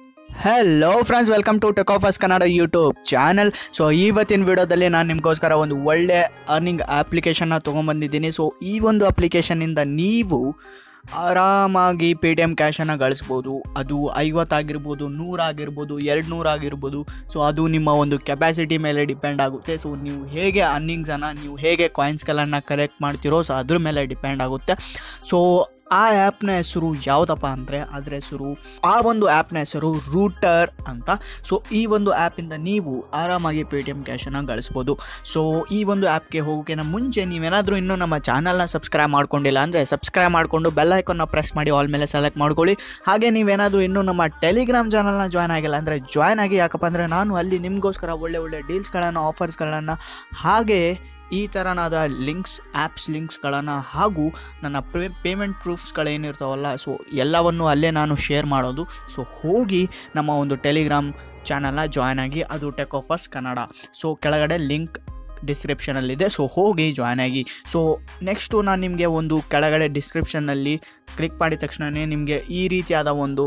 hello friends welcome to tech offers Kannada YouTube channel so ಇವತ್ತಿನ ವಿಡಿಯೋದಲ್ಲಿ ನಾನು ನಿಮಗೋಸ್ಕರ ಒಂದು ಒಳ್ಳೆ ಅರ್ನಿಂಗ್ ಆಪ್ಲಿಕೇಶನ್ನ ತೊಗೊಂಬಂದಿದ್ದೀನಿ ಸೊ ಈ ಒಂದು ಅಪ್ಲಿಕೇಶನ್ನಿಂದ ನೀವು ಆರಾಮಾಗಿ ಪೇ ಟಿ ಎಮ್ ಕ್ಯಾಶನ್ನು ಗಳಿಸ್ಬೋದು ಅದು ಐವತ್ತಾಗಿರ್ಬೋದು ನೂರಾಗಿರ್ಬೋದು ಎರಡು ನೂರಾಗಿರ್ಬೋದು ಸೊ ಅದು ನಿಮ್ಮ ಒಂದು ಕೆಪಾಸಿಟಿ ಮೇಲೆ ಡಿಪೆಂಡ್ ಆಗುತ್ತೆ ಸೊ ನೀವು ಹೇಗೆ ಅರ್ನಿಂಗ್ಸನ್ನು ನೀವು ಹೇಗೆ ಕಾಯಿನ್ಸ್ಗಳನ್ನು ಕಲೆಕ್ಟ್ ಮಾಡ್ತೀರೋ ಸೊ ಅದ್ರ ಮೇಲೆ ಡಿಪೆಂಡ್ ಆಗುತ್ತೆ ಸೊ ಆ ಆ್ಯಪ್ನ ಹೆಸರು ಯಾವುದಪ್ಪ ಅಂದರೆ ಅದರ ಹೆಸರು ಆ ಒಂದು ಆ್ಯಪ್ನ ಹೆಸರು ರೂಟರ್ ಅಂತ ಸೊ ಈ ಒಂದು ಆ್ಯಪಿಂದ ನೀವು ಆರಾಮಾಗಿ ಪೇ ಟಿ ಎಮ್ ಕ್ಯಾಶನ್ನು ಗಳಿಸ್ಬೋದು ಸೊ ಈ ಒಂದು ಆ್ಯಪ್ಗೆ ಹೋಗೋಕ್ಕಿಂತ ಮುಂಚೆ ನೀವೇನಾದರೂ ಇನ್ನೂ ನಮ್ಮ ಚಾನಲ್ನ ಸಬ್ಸ್ಕ್ರೈಬ್ ಮಾಡ್ಕೊಂಡಿಲ್ಲ ಅಂದರೆ ಸಬ್ಸ್ಕ್ರೈಬ್ ಮಾಡಿಕೊಂಡು ಬೆಲ್ ಐಕನ್ನ ಪ್ರೆಸ್ ಮಾಡಿ ಆಲ್ ಮೇಲೆ ಸೆಲೆಕ್ಟ್ ಮಾಡ್ಕೊಳ್ಳಿ ಹಾಗೆ ನೀವೇನಾದರೂ ಇನ್ನೂ ನಮ್ಮ ಟೆಲಿಗ್ರಾಮ್ ಚಾನಲ್ನ ಜಾಯ್ನ್ ಆಗಿಲ್ಲ ಅಂದರೆ ಜಾಯ್ನ್ ಆಗಿ ಯಾಕಪ್ಪ ಅಂದರೆ ನಾನು ಅಲ್ಲಿ ನಿಮಗೋಸ್ಕರ ಒಳ್ಳೆ ಒಳ್ಳೆ ಡೀಲ್ಸ್ಗಳನ್ನು ಆಫರ್ಸ್ಗಳನ್ನು ಹಾಗೆ ಈ ಥರನಾದ ಲಿಂಕ್ಸ್ ಆ್ಯಪ್ಸ್ ಲಿಂಕ್ಸ್ಗಳನ್ನು ಹಾಗೂ ನನ್ನ ಪೇ ಪೇಮೆಂಟ್ ಪ್ರೂಫ್ಸ್ಗಳೇನಿರ್ತಾವಲ್ಲ ಸೊ ಎಲ್ಲವನ್ನು ಅಲ್ಲೇ ನಾನು ಶೇರ್ ಮಾಡೋದು ಸೊ ಹೋಗಿ ನಮ್ಮ ಒಂದು ಟೆಲಿಗ್ರಾಮ್ ಚಾನಲ್ನ ಜಾಯ್ನ್ ಆಗಿ ಅದು ಟೆಕ್ ಆಫರ್ಸ್ ಕನ್ನಡ ಸೊ ಕೆಳಗಡೆ ಲಿಂಕ್ ಡಿಸ್ಕ್ರಿಪ್ಷನಲ್ಲಿದೆ ಸೊ ಹೋಗಿ ಜಾಯ್ನ್ ಆಗಿ ಸೊ ನೆಕ್ಸ್ಟು ನಾನು ನಿಮಗೆ ಒಂದು ಕೆಳಗಡೆ ಡಿಸ್ಕ್ರಿಪ್ಷನ್ನಲ್ಲಿ ಕ್ಲಿಕ್ ಮಾಡಿದ ತಕ್ಷಣವೇ ನಿಮಗೆ ಈ ರೀತಿಯಾದ ಒಂದು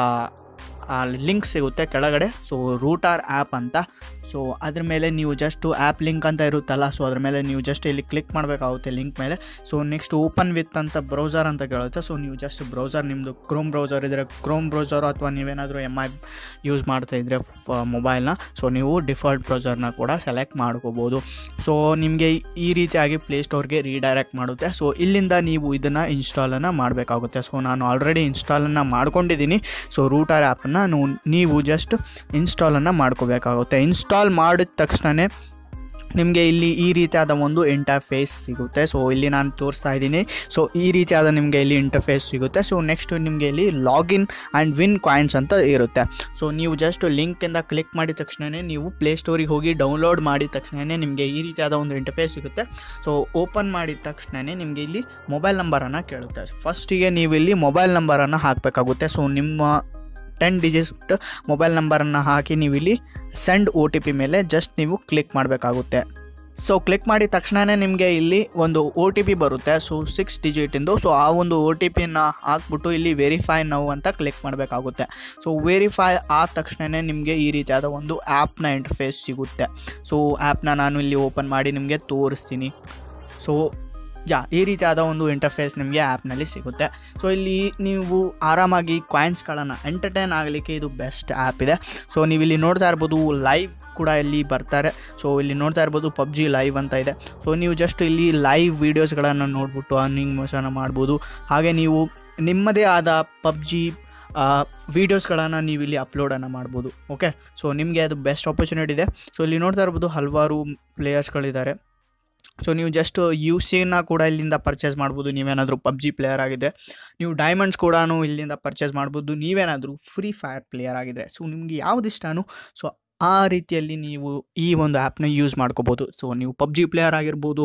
ಲಿಂಕ್ ಸಿಗುತ್ತೆ ಕೆಳಗಡೆ ಸೊ ರೂಟಾರ್ ಆ್ಯಪ್ ಅಂತ ಸೊ ಅದ್ರ ಮೇಲೆ ನೀವು ಜಸ್ಟು ಆ್ಯಪ್ ಲಿಂಕ್ ಅಂತ ಇರುತ್ತಲ್ಲ ಸೊ ಅದ್ರ ಮೇಲೆ ನೀವು ಜಸ್ಟ್ ಇಲ್ಲಿ ಕ್ಲಿಕ್ ಮಾಡಬೇಕಾಗುತ್ತೆ ಲಿಂಕ್ ಮೇಲೆ ಸೊ ನೆಕ್ಸ್ಟ್ ಓಪನ್ ವಿತ್ ಅಂತ ಬ್ರೌಸರ್ ಅಂತ ಕೇಳುತ್ತೆ ಸೊ ನೀವು ಜಸ್ಟ್ ಬ್ರೌಸರ್ ನಿಮ್ಮದು ಕ್ರೋಮ್ ಬ್ರೌಸರ್ ಇದ್ದರೆ ಕ್ರೋಮ್ ಬ್ರೌಸರು ಅಥವಾ ನೀವೇನಾದರೂ ಎಮ್ ಐ ಯೂಸ್ ಮಾಡ್ತಾ ಇದ್ದರೆ ಮೊಬೈಲ್ನ ಸೊ ನೀವು ಡಿಫಾಲ್ಟ್ ಬ್ರೌಸರ್ನ ಕೂಡ ಸೆಲೆಕ್ಟ್ ಮಾಡ್ಕೋಬೋದು ಸೊ ನಿಮಗೆ ಈ ರೀತಿಯಾಗಿ ಪ್ಲೇಸ್ಟೋರ್ಗೆ ರೀಡೈರೆಕ್ಟ್ ಮಾಡುತ್ತೆ ಸೊ ಇಲ್ಲಿಂದ ನೀವು ಇದನ್ನು ಇನ್ಸ್ಟಾಲನ್ನು ಮಾಡಬೇಕಾಗುತ್ತೆ ಸೊ ನಾನು ಆಲ್ರೆಡಿ ಇನ್ಸ್ಟಾಲನ್ನು ಮಾಡ್ಕೊಂಡಿದ್ದೀನಿ ಸೊ ರೂಟರ್ ಆ್ಯಪನ್ನು ನೀವು ಜಸ್ಟ್ ಇನ್ಸ್ಟಾಲನ್ನು ಮಾಡ್ಕೋಬೇಕಾಗುತ್ತೆ ಇನ್ಸ್ಟಾಲ್ ಮಾಡಿದ ತಕ್ಷಣವೇ ನಿಮಗೆ ಇಲ್ಲಿ ಈ ರೀತಿಯಾದ ಒಂದು ಇಂಟರ್ಫೇಸ್ ಸಿಗುತ್ತೆ ಸೊ ಇಲ್ಲಿ ನಾನು ತೋರಿಸ್ತಾ ಇದ್ದೀನಿ ಸೊ ಈ ರೀತಿಯಾದ ನಿಮಗೆ ಇಲ್ಲಿ ಇಂಟರ್ಫೇಸ್ ಸಿಗುತ್ತೆ ಸೊ ನೆಕ್ಸ್ಟ್ ನಿಮಗೆ ಇಲ್ಲಿ ಲಾಗಿನ್ ಆ್ಯಂಡ್ ವಿನ್ ಕಾಯಿನ್ಸ್ ಅಂತ ಇರುತ್ತೆ ಸೊ ನೀವು ಜಸ್ಟ್ ಲಿಂಕಿಂದ ಕ್ಲಿಕ್ ಮಾಡಿದ ತಕ್ಷಣವೇ ನೀವು ಪ್ಲೇಸ್ಟೋರಿಗೆ ಹೋಗಿ ಡೌನ್ಲೋಡ್ ಮಾಡಿದ ತಕ್ಷಣವೇ ನಿಮಗೆ ಈ ರೀತಿಯಾದ ಒಂದು ಇಂಟರ್ಫೇಸ್ ಸಿಗುತ್ತೆ ಸೊ ಓಪನ್ ಮಾಡಿದ ತಕ್ಷಣವೇ ನಿಮಗೆ ಇಲ್ಲಿ ಮೊಬೈಲ್ ನಂಬರನ್ನು ಕೇಳುತ್ತೆ ಫಸ್ಟಿಗೆ ನೀವು ಇಲ್ಲಿ ಮೊಬೈಲ್ ನಂಬರನ್ನು ಹಾಕಬೇಕಾಗುತ್ತೆ ಸೊ ನಿಮ್ಮ ಟೆನ್ ಡಿಜಿಟ್ ಮೊಬೈಲ್ ನಂಬರನ್ನು ಹಾಕಿ ನೀವು ಇಲ್ಲಿ ಸೆಂಡ್ ಒ ಟಿ ಪಿ ಮೇಲೆ ಜಸ್ಟ್ ನೀವು ಕ್ಲಿಕ್ ಮಾಡಬೇಕಾಗುತ್ತೆ ಸೊ ಕ್ಲಿಕ್ ಮಾಡಿದ ತಕ್ಷಣವೇ ನಿಮಗೆ ಇಲ್ಲಿ ಒಂದು ಒ ಟಿ ಪಿ ಬರುತ್ತೆ ಸೊ ಸಿಕ್ಸ್ ಡಿಜಿಟಿಂದು ಸೊ ಆ ಒಂದು ಒ ಟಿ ಪಿನ ಹಾಕ್ಬಿಟ್ಟು ಇಲ್ಲಿ ವೆರಿಫೈ ನಾವು ಅಂತ ಕ್ಲಿಕ್ ಮಾಡಬೇಕಾಗುತ್ತೆ ಸೊ ವೆರಿಫೈ ಆದ ತಕ್ಷಣವೇ ನಿಮಗೆ ಈ ರೀತಿಯಾದ ಒಂದು ಆ್ಯಪ್ನ ಇಂಟರ್ಫೇಸ್ ಸಿಗುತ್ತೆ ಸೊ ಆ್ಯಪ್ನ ನಾನು ಇಲ್ಲಿ ಓಪನ್ ಮಾಡಿ ನಿಮಗೆ ತೋರಿಸ್ತೀನಿ ಸೊ ಯಾ ಈ ರೀತಿಯಾದ ಒಂದು ಇಂಟರ್ಫೇಸ್ ನಿಮಗೆ ಆ್ಯಪ್ನಲ್ಲಿ ಸಿಗುತ್ತೆ ಸೊ ಇಲ್ಲಿ ನೀವು ಆರಾಮಾಗಿ ಕಾಯಿನ್ಸ್ಗಳನ್ನು ಎಂಟರ್ಟೈನ್ ಆಗಲಿಕ್ಕೆ ಇದು ಬೆಸ್ಟ್ ಆ್ಯಪ್ ಇದೆ ಸೊ ನೀವು ಇಲ್ಲಿ ನೋಡ್ತಾ ಇರ್ಬೋದು ಲೈವ್ ಕೂಡ ಇಲ್ಲಿ ಬರ್ತಾರೆ ಸೊ ಇಲ್ಲಿ ನೋಡ್ತಾ ಇರ್ಬೋದು ಪಬ್ಜಿ ಲೈವ್ ಅಂತ ಇದೆ ಸೊ ನೀವು ಜಸ್ಟ್ ಇಲ್ಲಿ ಲೈವ್ ವೀಡಿಯೋಸ್ಗಳನ್ನು ನೋಡ್ಬಿಟ್ಟು ಅರ್ನಿಂಗ್ ಮೋಷನ ಮಾಡ್ಬೋದು ಹಾಗೆ ನೀವು ನಿಮ್ಮದೇ ಆದ ಪಬ್ಜಿ ವೀಡಿಯೋಸ್ಗಳನ್ನು ನೀವು ಇಲ್ಲಿ ಅಪ್ಲೋಡನ್ನು ಮಾಡ್ಬೋದು ಓಕೆ ಸೊ ನಿಮಗೆ ಅದು ಬೆಸ್ಟ್ ಆಪರ್ಚುನಿಟಿ ಇದೆ ಸೊ ಇಲ್ಲಿ ನೋಡ್ತಾ ಇರ್ಬೋದು ಹಲವಾರು ಪ್ಲೇಯರ್ಸ್ಗಳಿದ್ದಾರೆ ಸೊ ನೀವು ಜಸ್ಟ್ ಯು ಸಿನ ಕೂಡ ಇಲ್ಲಿಂದ ಪರ್ಚೇಸ್ ಮಾಡ್ಬೋದು ನೀವೇನಾದರೂ ಪಬ್ಜಿ ಪ್ಲೇಯರ್ ಆಗಿದೆ ನೀವು ಡೈಮಂಡ್ಸ್ ಕೂಡ ಇಲ್ಲಿಂದ ಪರ್ಚೇಸ್ ಮಾಡ್ಬೋದು ನೀವೇನಾದರೂ ಫ್ರೀ ಫೈರ್ ಪ್ಲೇಯರ್ ಆಗಿದೆ ಸೊ ನಿಮಗೆ ಯಾವ್ದು ಇಷ್ಟನೋ ಸೊ ಆ ರೀತಿಯಲ್ಲಿ ನೀವು ಈ ಒಂದು ಆ್ಯಪ್ನ ಯೂಸ್ ಮಾಡ್ಕೋಬೋದು ಸೊ ನೀವು ಪಬ್ಜಿ ಪ್ಲೇಯರ್ ಆಗಿರ್ಬೋದು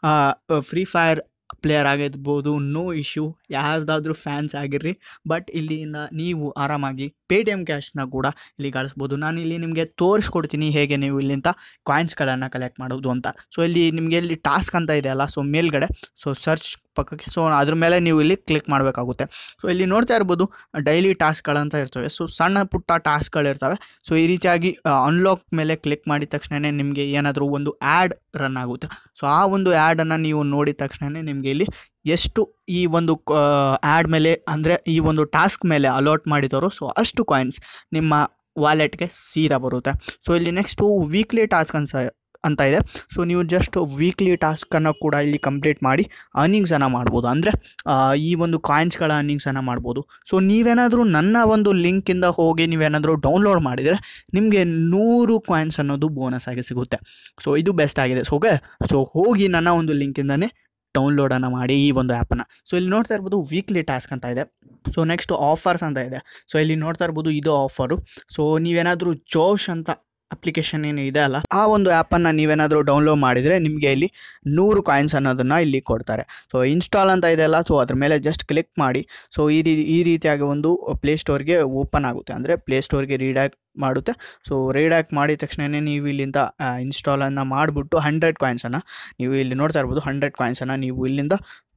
ಫ್ರೀ ಫೈರ್ ಪ್ಲೇಯರ್ ಆಗಿರ್ಬೋದು ನೋ ಇಶ್ಯೂ ಯಾವುದಾದ್ರೂ ಫ್ಯಾನ್ಸ್ ಆಗಿರ್ರಿ ಬಟ್ ಇಲ್ಲಿಂದ ನೀವು ಆರಾಮಾಗಿ ಪೇ ಟಿ ಎಮ್ ಕ್ಯಾಶ್ನ ಕೂಡ ಇಲ್ಲಿ ಗಳಿಸ್ಬೋದು ನಾನು ಇಲ್ಲಿ ನಿಮಗೆ ತೋರಿಸ್ಕೊಡ್ತೀನಿ ಹೇಗೆ ನೀವು ಇಲ್ಲಿಂದ ಕಾಯಿನ್ಸ್ಗಳನ್ನು ಕಲೆಕ್ಟ್ ಮಾಡೋದು ಅಂತ ಸೊ ಇಲ್ಲಿ ನಿಮಗೆ ಇಲ್ಲಿ ಟಾಸ್ಕ್ ಅಂತ ಇದೆ ಅಲ್ಲ ಸೊ ಮೇಲ್ಗಡೆ ಸೊ ಸರ್ಚ್ ಪಕ್ಕಕ್ಕೆ ಸೊ ಅದ್ರ ಮೇಲೆ ನೀವು ಇಲ್ಲಿ ಕ್ಲಿಕ್ ಮಾಡಬೇಕಾಗುತ್ತೆ ಸೊ ಇಲ್ಲಿ ನೋಡ್ತಾ ಇರ್ಬೋದು ಡೈಲಿ ಟಾಸ್ಕ್ಗಳಂತ ಇರ್ತವೆ ಸೊ ಸಣ್ಣ ಪುಟ್ಟ ಟಾಸ್ಕ್ಗಳಿರ್ತವೆ ಸೊ ಈ ರೀತಿಯಾಗಿ ಅನ್ಲಾಕ್ ಮೇಲೆ ಕ್ಲಿಕ್ ಮಾಡಿದ ತಕ್ಷಣವೇ ನಿಮಗೆ ಏನಾದರೂ ಒಂದು ಆ್ಯಡ್ ರನ್ ಆಗುತ್ತೆ ಸೊ ಆ ಒಂದು ಆ್ಯಡನ್ನು ನೀವು ನೋಡಿದ ತಕ್ಷಣವೇ ನಿಮಗೆ ಇಲ್ಲಿ ಎಷ್ಟು ಈ ಒಂದು ಆ್ಯಡ್ ಮೇಲೆ ಅಂದರೆ ಈ ಒಂದು ಟಾಸ್ಕ್ ಮೇಲೆ ಅಲಾಟ್ ಮಾಡಿದವರು ಸೊ ಅಷ್ಟು ಕಾಯಿನ್ಸ್ ನಿಮ್ಮ ವಾಲೆಟ್ಗೆ ಸೀದಾ ಬರುತ್ತೆ ಸೊ ಇಲ್ಲಿ ನೆಕ್ಸ್ಟು ವೀಕ್ಲಿ ಟಾಸ್ಕ್ ಅನ್ಸ ಅಂತ ಇದೆ ಸೊ ನೀವು ಜಸ್ಟ್ ವೀಕ್ಲಿ ಟಾಸ್ಕನ್ನು ಕೂಡ ಇಲ್ಲಿ ಕಂಪ್ಲೀಟ್ ಮಾಡಿ ಅರ್ನಿಂಗ್ಸನ್ನು ಮಾಡ್ಬೋದು ಅಂದರೆ ಈ ಒಂದು ಕಾಯಿನ್ಸ್ಗಳ ಅರ್ನಿಂಗ್ಸನ್ನು ಮಾಡ್ಬೋದು ಸೊ ನೀವೇನಾದರೂ ನನ್ನ ಒಂದು ಲಿಂಕಿಂದ ಹೋಗಿ ನೀವೇನಾದರೂ ಡೌನ್ಲೋಡ್ ಮಾಡಿದರೆ ನಿಮಗೆ ನೂರು ಕಾಯಿನ್ಸ್ ಅನ್ನೋದು ಬೋನಸ್ ಆಗಿ ಸಿಗುತ್ತೆ ಸೊ ಇದು ಬೆಸ್ಟ್ ಆಗಿದೆ ಸೊ ಓಕೆ ಸೊ ಹೋಗಿ ನನ್ನ ಒಂದು ಲಿಂಕಿಂದನೇ ಡೌನ್ಲೋಡನ್ನು ಮಾಡಿ ಈ ಒಂದು ಆ್ಯಪನ್ನು ಸೊ ಇಲ್ಲಿ ನೋಡ್ತಾ ಇರ್ಬೋದು ವೀಕ್ಲಿ ಟಾಸ್ಕ್ ಅಂತ ಇದೆ ಸೊ ನೆಕ್ಸ್ಟ್ ಆಫರ್ಸ್ ಅಂತ ಇದೆ ಸೊ ಇಲ್ಲಿ ನೋಡ್ತಾ ಇರ್ಬೋದು ಇದು ಆಫರು ಸೊ ನೀವೇನಾದರೂ ಜೋಶ್ ಅಂತ ಅಪ್ಲಿಕೇಶನ್ ಏನು ಇದೆ ಅಲ್ಲ ಆ ಒಂದು ಆ್ಯಪನ್ನು ನೀವೇನಾದರೂ ಡೌನ್ಲೋಡ್ ಮಾಡಿದರೆ ನಿಮಗೆ ಇಲ್ಲಿ ನೂರು ಕಾಯಿನ್ಸ್ ಅನ್ನೋದನ್ನು ಇಲ್ಲಿ ಕೊಡ್ತಾರೆ ಸೊ ಇನ್ಸ್ಟಾಲ್ ಅಂತ ಇದೆಯಲ್ಲ ಸೊ ಅದ್ರ ಮೇಲೆ ಜಸ್ಟ್ ಕ್ಲಿಕ್ ಮಾಡಿ ಸೊ ಈ ರೀತಿ ಈ ರೀತಿಯಾಗಿ ಒಂದು ಪ್ಲೇಸ್ಟೋರ್ಗೆ ಓಪನ್ ಆಗುತ್ತೆ ಅಂದರೆ ಪ್ಲೇಸ್ಟೋರ್ಗೆ ರೀಡಾಕ್ಟ್ ಮಾಡುತ್ತೆ ಸೊ ರೀಡಾಕ್ಟ್ ಮಾಡಿದ ತಕ್ಷಣವೇ ನೀವು ಇಲ್ಲಿಂದ ಇನ್ಸ್ಟಾಲನ್ನು ಮಾಡಿಬಿಟ್ಟು ಹಂಡ್ರೆಡ್ ಕಾಯಿನ್ಸನ್ನು ನೀವು ಇಲ್ಲಿ ನೋಡ್ತಾ ಇರ್ಬೋದು ಹಂಡ್ರೆಡ್ ಕಾಯಿನ್ಸನ್ನು ನೀವು ಇಲ್ಲಿಂದ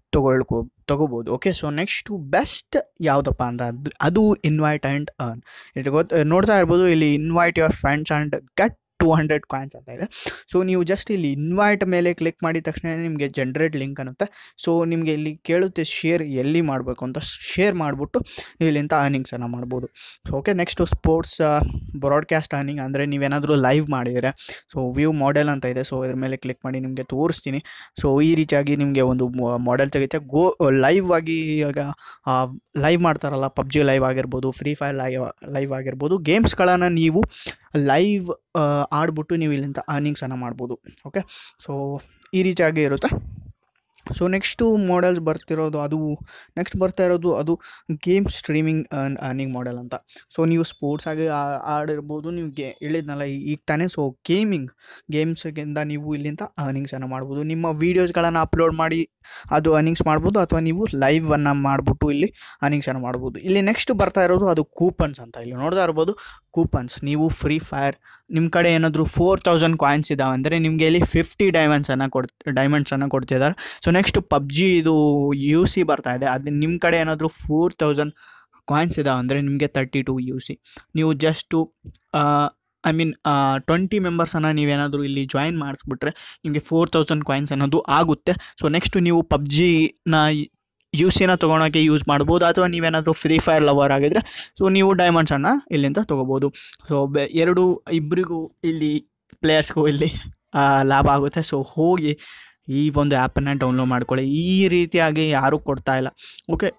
ತಗೊಳ್ಕೊ ತಗೋಬೋದು ಓಕೆ ಸೊ ನೆಕ್ಸ್ಟು ಬೆಸ್ಟ್ ಯಾವುದಪ್ಪ ಅಂತ ಅದು ಅದು ಇನ್ವೈಟ್ ಆ್ಯಂಡ್ ಅರ್ನ್ ಇದು ಗೊತ್ತು ನೋಡ್ತಾ ಇರ್ಬೋದು ಇಲ್ಲಿ invite your friends and get two hundred coins ಅಂತ ಇದೆ ಸೊ ನೀವು ಜಸ್ಟ್ ಇಲ್ಲಿ ಇನ್ವೈಟ್ ಮೇಲೆ ಕ್ಲಿಕ್ ಮಾಡಿದ ತಕ್ಷಣ ನಿಮಗೆ ಜನ್ರೇಟ್ ಲಿಂಕ್ ಅನ್ನುತ್ತೆ ಸೊ ನಿಮಗೆ ಇಲ್ಲಿ ಕೇಳುತ್ತೆ ಶೇರ್ ಎಲ್ಲಿ ಮಾಡಬೇಕು ಅಂತ ಶೇರ್ ಮಾಡಿಬಿಟ್ಟು ನೀವು ಇಲ್ಲಿಂದ ಅರ್ನಿಂಗ್ಸನ್ನು ಮಾಡ್ಬೋದು so okay next sports broadcast earning ಅಂದರೆ ನೀವೇನಾದರೂ ಲೈವ್ ಮಾಡಿದರೆ ಸೊ ವ್ಯೂ ಮಾಡೆಲ್ ಅಂತ ಇದೆ ಸೊ ಇದ್ರ ಮೇಲೆ ಕ್ಲಿಕ್ ಮಾಡಿ ನಿಮಗೆ ತೋರಿಸ್ತೀನಿ ಸೊ ಈ ರೀತಿಯಾಗಿ ನಿಮಗೆ ಒಂದು ಮಾಡೆಲ್ ತೆಗಿತೆ ಗೋ ಲೈವ್ ಆಗಿ ಇವಾಗ ಲೈವ್ ಮಾಡ್ತಾರಲ್ಲ ಪಬ್ಜಿ ಲೈವ್ ಆಗಿರ್ಬೋದು ಫ್ರೀ ಫೈರ್ ಲೈವ್ ಲೈವ್ ಆಗಿರ್ಬೋದು ಗೇಮ್ಸ್ಗಳನ್ನು ನೀವು ಲೈವ್ ಆಡ್ಬಿಟ್ಟು ನೀವು ಇಲ್ಲಿಂದ ಅರ್ನಿಂಗ್ಸನ್ನು ಮಾಡ್ಬೋದು ಓಕೆ ಸೊ ಈ ರೀತಿಯಾಗಿ ಇರುತ್ತೆ ಸೊ ನೆಕ್ಸ್ಟು ಮಾಡೆಲ್ಸ್ ಬರ್ತಿರೋದು ಅದು ನೆಕ್ಸ್ಟ್ ಬರ್ತಾ ಇರೋದು ಅದು ಗೇಮ್ ಸ್ಟ್ರೀಮಿಂಗ್ ಅರ್ನಿಂಗ್ ಮಾಡೆಲ್ ಅಂತ ಸೊ ನೀವು ಸ್ಪೋರ್ಟ್ಸ್ ಆಗಿ ಆ- ಆಡಿರ್ಬೋದು ನೀವು ಗೆ ಹೇಳಿದ್ನಲ್ಲ ಈ- ಈಗ ತಾನೇ ಸೊ ಗೇಮಿಂಗ್ ಗೇಮ್ಸ್ಗಿಂತ ನೀವು ಇಲ್ಲಿಂದ ಅರ್ನಿಂಗ್ಸನ್ನು ಮಾಡ್ಬೋದು ನಿಮ್ಮ ವೀಡಿಯೋಸ್ಗಳನ್ನು ಅಪ್ಲೋಡ್ ಮಾಡಿ ಅದು ಅರ್ನಿಂಗ್ಸ್ ಮಾಡ್ಬೋದು ಅಥವಾ ನೀವು ಲೈವನ್ನು ಮಾಡಿಬಿಟ್ಟು ಇಲ್ಲಿ ಅರ್ನಿಂಗ್ಸನ್ನು ಮಾಡ್ಬೋದು ಇಲ್ಲಿ ನೆಕ್ಸ್ಟ್ ಬರ್ತಾ ಇರೋದು ಅದು ಕೂಪನ್ಸ್ ಅಂತ ಇಲ್ಲಿ ನೋಡ್ತಾ ಇರ್ಬೋದು ಕೂಪನ್ಸ್ ನೀವು ಫ್ರೀ ಫೈರ್ ನಿಮ್ಮ ಕಡೆ ಏನಾದರೂ ಫೋರ್ ತೌಸಂಡ್ ಕಾಯಿನ್ಸ್ ಇದಾವೆ ಅಂದರೆ ನಿಮಗೆ ಇಲ್ಲಿ ಫಿಫ್ಟಿ ಡೈಮಂಡ್ಸನ್ನು ಕೊಡ್ ಡೈಮಂಡ್ಸನ್ನು ಕೊಡ್ತಿದ್ದಾರೆ ಸೊ ನೆಕ್ಸ್ಟ್ ಪಬ್ಜಿ ಇದು ಯು ಸಿ ಬರ್ತಾ ಇದೆ ಅದು ನಿಮ್ಮ ಕಡೆ ಏನಾದರೂ ಫೋರ್ ತೌಸಂಡ್ ಕಾಯಿನ್ಸ್ ಇದಾವೆ ಅಂದರೆ ನಿಮಗೆ ತರ್ಟಿ ಟು ಯು ಸಿ ನೀವು ಜಸ್ಟು ಐ ಮೀನ್ ಟ್ವೆಂಟಿ ಮೆಂಬರ್ಸನ್ನು ನೀವೇನಾದರೂ ಇಲ್ಲಿ ಜಾಯಿನ್ ಮಾಡಿಸ್ಬಿಟ್ರೆ ನಿಮಗೆ ಫೋರ್ ತೌಸಂಡ್ ಕಾಯಿನ್ಸ್ ಅನ್ನೋದು ಆಗುತ್ತೆ ಸೊ ನೆಕ್ಸ್ಟ್ ನೀವು ಪಬ್ಜಿನ ಯು ಸಿನ ತೊಗೊಳಕ್ಕೆ ಯೂಸ್ ಮಾಡ್ಬೋದು ಅಥವಾ ನೀವೇನಾದರೂ ಫ್ರೀ ಫೈರ್ ಲವರ್ ಆಗಿದ್ರೆ ಸೊ ನೀವು ಡೈಮಂಡ್ಸನ್ನು ಇಲ್ಲಿಂದ ತೊಗೋಬೋದು ಸೊ ಬೆ ಎರಡು ಇಬ್ಬರಿಗೂ ಇಲ್ಲಿ ಪ್ಲೇಯರ್ಸ್ಗೂ ಇಲ್ಲಿ ಆ, ಲಾಭ ಆಗುತ್ತೆ ಸೊ ಹೋಗಿ ಈ ಒಂದು ಆ್ಯಪನ್ನು ಡೌನ್ಲೋಡ್ ಮಾಡ್ಕೊಳ್ಳಿ ಈ ರೀತಿಯಾಗಿ ಯಾರೂ ಕೊಡ್ತಾ ಇಲ್ಲ ಓಕೆ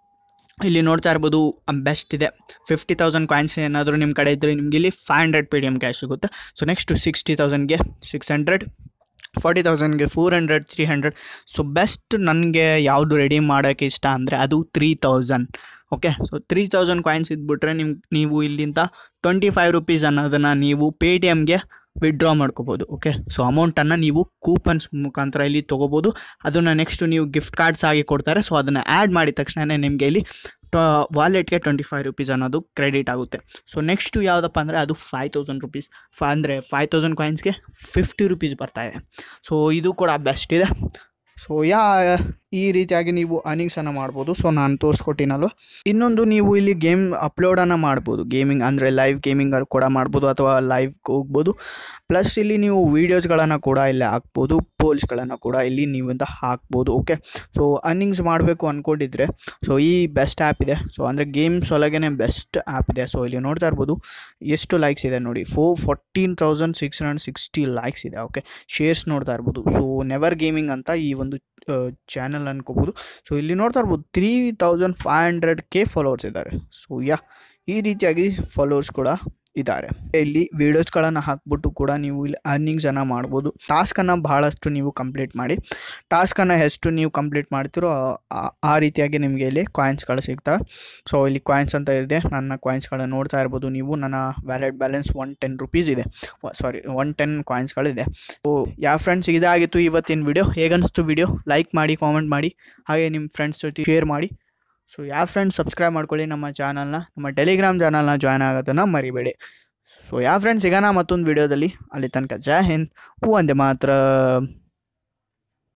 ಇಲ್ಲಿ ನೋಡ್ತಾ ಇರ್ಬೋದು ಬೆಸ್ಟ್ ಇದೆ ಫಿಫ್ಟಿ ತೌಸಂಡ್ ಕಾಯಿನ್ಸ್ ಏನಾದರೂ ನಿಮ್ಮ ಕಡೆ ಇದ್ದರೆ ನಿಮಗೆ ಇಲ್ಲಿ five hundred P D M cash ಸಿಗುತ್ತೆ ಸೊ ನೆಕ್ಸ್ಟ್ ಸಿಕ್ಸ್ಟಿ ತೌಸಂಡ್ಗೆ ಸಿಕ್ಸ್ ಹಂಡ್ರೆಡ್ ಫಾರ್ಟಿ ತೌಸಂಡ್ಗೆ four hundred three hundred so best ನನಗೆ ಯಾವುದು ರೆಡಿ ಮಾಡೋಕ್ಕೆ ಇಷ್ಟ ಅಂದರೆ ಅದು three thousand okay so three thousand coins ಇದ್ಬಿಟ್ರೆ ನಿಮ್ಗೆ ನೀವು ಇಲ್ಲಿಂದ ಟ್ವೆಂಟಿ ಫೈವ್ ರುಪೀಸ್ ಅನ್ನೋದನ್ನು ನೀವು ಪೇ ಟಿ ಎಮ್ಗೆ ವಿಡ್ರಾ ಮಾಡ್ಕೋಬೋದು ಓಕೆ ಸೊ ಅಮೌಂಟನ್ನು ನೀವು ಕೂಪನ್ಸ್ ಮುಖಾಂತರ ಇಲ್ಲಿ ತೊಗೋಬೋದು ಅದನ್ನು ನೆಕ್ಸ್ಟು ನೀವು ಗಿಫ್ಟ್ ಕಾರ್ಡ್ಸ್ ಆಗಿ ಕೊಡ್ತಾರೆ ಸೊ ಅದನ್ನು ಆ್ಯಡ್ ಮಾಡಿದ ತಕ್ಷಣ ನಿಮಗೆ ಇಲ್ಲಿ ವಾಲೆಟ್ಗೆ ಟ್ವೆಂಟಿ ಫೈವ್ ರುಪೀಸ್ ಅನ್ನೋದು ಕ್ರೆಡಿಟ್ ಆಗುತ್ತೆ ಸೊ ನೆಕ್ಸ್ಟು ಯಾವುದಪ್ಪ ಅಂದರೆ ಅದು ಫೈವ್ ತೌಸಂಡ್ ರುಪೀಸ್ ಫ ಅಂದರೆ ಫೈವ್ ತೌಸಂಡ್ ಕಾಯಿನ್ಸ್ಗೆ ಫಿಫ್ಟಿ ರುಪೀಸ್ ಬರ್ತಾ ಇದೆ ಸೊ ಇದು ಕೂಡ ಬೆಸ್ಟ್ ಇದೆ ಸೊ ಯಾ ಈ ರೀತಿಯಾಗಿ ನೀವು ಅರ್ನಿಂಗ್ಸನ್ನು ಮಾಡ್ಬೋದು ಸೊ ನಾನು ತೋರಿಸ್ಕೊಟ್ಟಿನಲ್ವ ಇನ್ನೊಂದು ನೀವು ಇಲ್ಲಿ ಗೇಮ್ ಅಪ್ಲೋಡನ್ನು ಮಾಡ್ಬೋದು ಗೇಮಿಂಗ್ ಅಂದರೆ ಲೈವ್ ಗೇಮಿಂಗ್ ಕೂಡ ಮಾಡ್ಬೋದು ಅಥವಾ ಲೈವ್ ಹೋಗ್ಬೋದು ಪ್ಲಸ್ ಇಲ್ಲಿ ನೀವು ವೀಡಿಯೋಸ್ಗಳನ್ನು ಕೂಡ ಇಲ್ಲಿ ಹಾಕ್ಬೋದು ಪೋಲ್ಸ್ಗಳನ್ನು ಕೂಡ ಇಲ್ಲಿ ನೀವಿಂದ ಹಾಕ್ಬೋದು ಓಕೆ ಸೊ ಅರ್ನಿಂಗ್ಸ್ ಮಾಡಬೇಕು ಅಂದ್ಕೊಂಡಿದ್ರೆ ಸೊ ಈ ಬೆಸ್ಟ್ ಆ್ಯಪ್ ಇದೆ ಸೊ ಅಂದರೆ ಗೇಮ್ಸ್ ಒಳಗೇ ಬೆಸ್ಟ್ ಆ್ಯಪ್ ಇದೆ ಸೊ ಇಲ್ಲಿ ನೋಡ್ತಾ ಇರ್ಬೋದು ಎಷ್ಟು ಲೈಕ್ಸ್ ಇದೆ ನೋಡಿ ಫೋ fourteen thousand six hundred sixty likes ಇದೆ ಓಕೆ ಶೇರ್ಸ್ ನೋಡ್ತಾ ಇರ್ಬೋದು ಸೊ ನೆವರ್ ಗೇಮಿಂಗ್ ಅಂತ ಈ ಒಂದು ಚಾನಲ್ ಅನ್ಕೋಬೋದು ಸೊ ಇಲ್ಲಿ ನೋಡ್ತಾ ಇರ್ಬೋದು three thousand five hundred K followers ಇದ್ದಾರೆ ಸೊ ಯಾ ಈ ರೀತಿಯಾಗಿ ಫಾಲೋವರ್ಸ್ ಕೂಡ ಇದ್ದಾರೆ ಇಲ್ಲಿ ವೀಡಿಯೋಸ್ಗಳನ್ನು ಹಾಕ್ಬಿಟ್ಟು ಕೂಡ ನೀವು ಇಲ್ಲಿ ಅರ್ನಿಂಗ್ಸನ್ನು ಮಾಡ್ಬೋದು ಟಾಸ್ಕನ್ನು ಬಹಳಷ್ಟು ನೀವು ಕಂಪ್ಲೀಟ್ ಮಾಡಿ ಟಾಸ್ಕನ್ನು ಎಷ್ಟು ನೀವು ಕಂಪ್ಲೀಟ್ ಮಾಡ್ತೀರೋ ಆ- ಆ- ಆ ರೀತಿಯಾಗಿ ನಿಮಗೆ ಇಲ್ಲಿ ಕಾಯಿನ್ಸ್ಗಳು ಸಿಗ್ತವೆ ಸೊ ಇಲ್ಲಿ ಕಾಯಿನ್ಸ್ ಅಂತ ಇದೆ ನನ್ನ ಕಾಯಿನ್ಸ್ಗಳನ್ನ ನೋಡ್ತಾ ಇರ್ಬೋದು ನೀವು ನನ್ನ wallet balance one ten rupees ಇದೆ ಸಾರಿ ಒನ್ ಟೆನ್ ಕಾಯಿನ್ಸ್ಗಳಿದೆ ಸೊ ಯಾವ ಫ್ರೆಂಡ್ಸ್ ಇದಾಗಿತ್ತು ಇವತ್ತಿನ ವಿಡಿಯೋ ಹೇಗನ್ನಿಸ್ತು ವಿಡಿಯೋ ಲೈಕ್ ಮಾಡಿ ಕಾಮೆಂಟ್ ಮಾಡಿ ಹಾಗೆ ನಿಮ್ಮ ಫ್ರೆಂಡ್ಸ್ ಜೊತೆ ಶೇರ್ ಮಾಡಿ ಸೊ ಯಾವ ಫ್ರೆಂಡ್ಸ್ ಸಬ್ಸ್ಕ್ರೈಬ್ ಮಾಡ್ಕೊಳ್ಳಿ ನಮ್ಮ ಚಾನಲ್ನ ನಮ್ಮ ಟೆಲಿಗ್ರಾಮ್ ಚಾನಲ್ನ ಜಾಯ್ನ್ ಆಗೋದನ್ನು ಮರಿಬೇಡಿ ಸೊ ಯಾವ ಫ್ರೆಂಡ್ಸ್ ಸಿಗೋಣ ಮತ್ತೊಂದು ವಿಡಿಯೋದಲ್ಲಿ ಅಲ್ಲಿ ತನಕ ಜೈ ಹಿಂದ್ ಒಂದೇ ಮಾತ್ರ